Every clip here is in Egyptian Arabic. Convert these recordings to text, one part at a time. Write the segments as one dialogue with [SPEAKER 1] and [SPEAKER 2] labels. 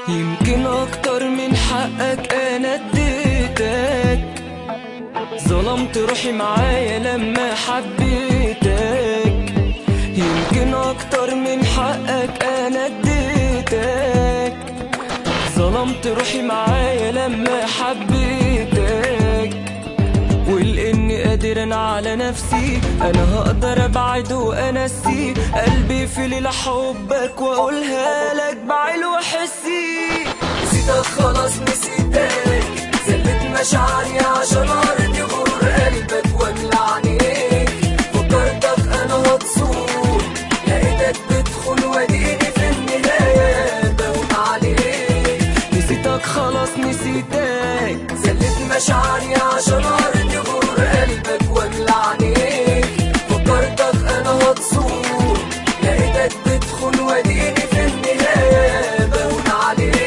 [SPEAKER 1] يمكن اكتر من حقك انا اديتك ظلمت روحي معايا لما حبيتك يمكن اكتر من حقك انا اديتك ظلمت روحي معايا لما حبيتك ولاني قادر انا على نفسي انا هقدر ابعد وانسي قلبي في ليلة حبك واقولها لك بعيل وحسي نسيتك خلاص نسيتك زلت مشاعري عشان ارضي غرور قلبك واملى عينيك فكرتك انا هتصور لقيتك بتدخل واديني في النهاية بهون عليك نسيتك خلاص نسيتك زلت مشاعري عشان ارضي غرور قلبك واملى عينيك فكرتك انا هتصور لقيتك بتدخل واديني في النهاية بهون عليك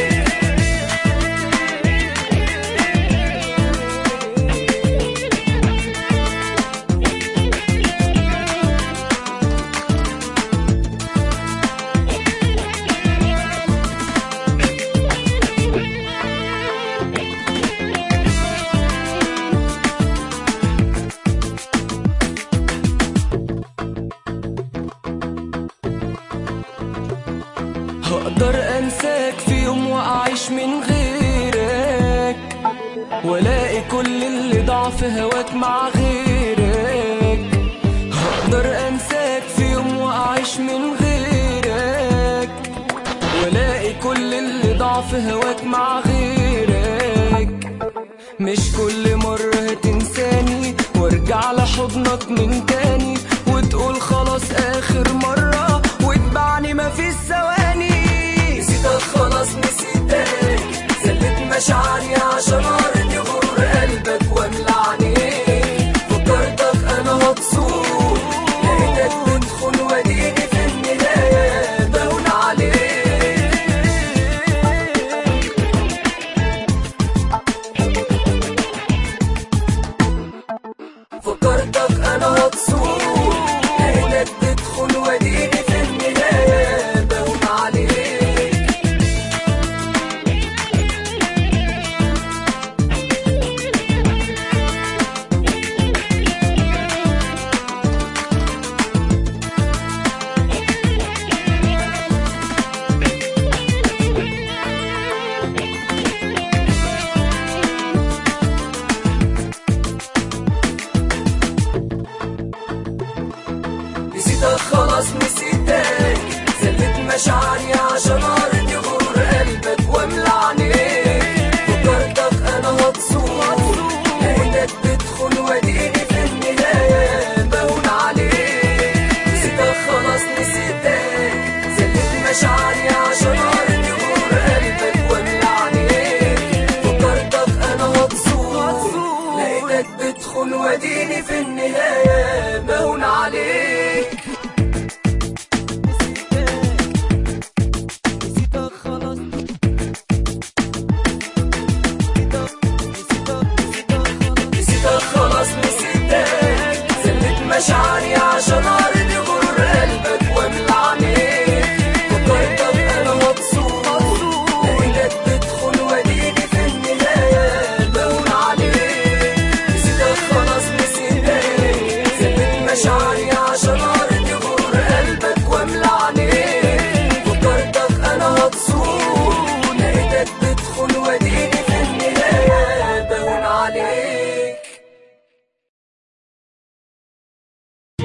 [SPEAKER 1] هقدر انساك في يوم واعيش من غيرك والاقي كل اللي ضاع في هواك مع غيرك هقدر انساك في يوم واعيش من غيرك والاقي كل اللي ضاع في هواك مع غيرك مش كل مرة هتنساني وارجع لحضنك من تاني وتقول خلاص اخر مرة واتبعني مفيش ثواني نسيتك خلاص نسيتك زلت مشاعري عشان ارضي غرور قلبك واملى عينيك فكرتك انا هتصور لقيتك بتدخل واديني في النهاية بهون عليك فكرتك انا هتصور لقيتك بتدخل واديني في النهاية بهون عليك نسيتك خلاص نسيتك زلت مشاعري عشان ارضي غرور قلبك واملى عينيك فكرتك انا هتصور لقيتك بتدخل واديني في النهاية بهون عليك نسيتك خلاص نسيتك زلت مشاعري عشان ارضي غرور قلبك واملى عينيك فكرتك انا هتصور لقيتك بتدخل واديني في النهاية بهون عليك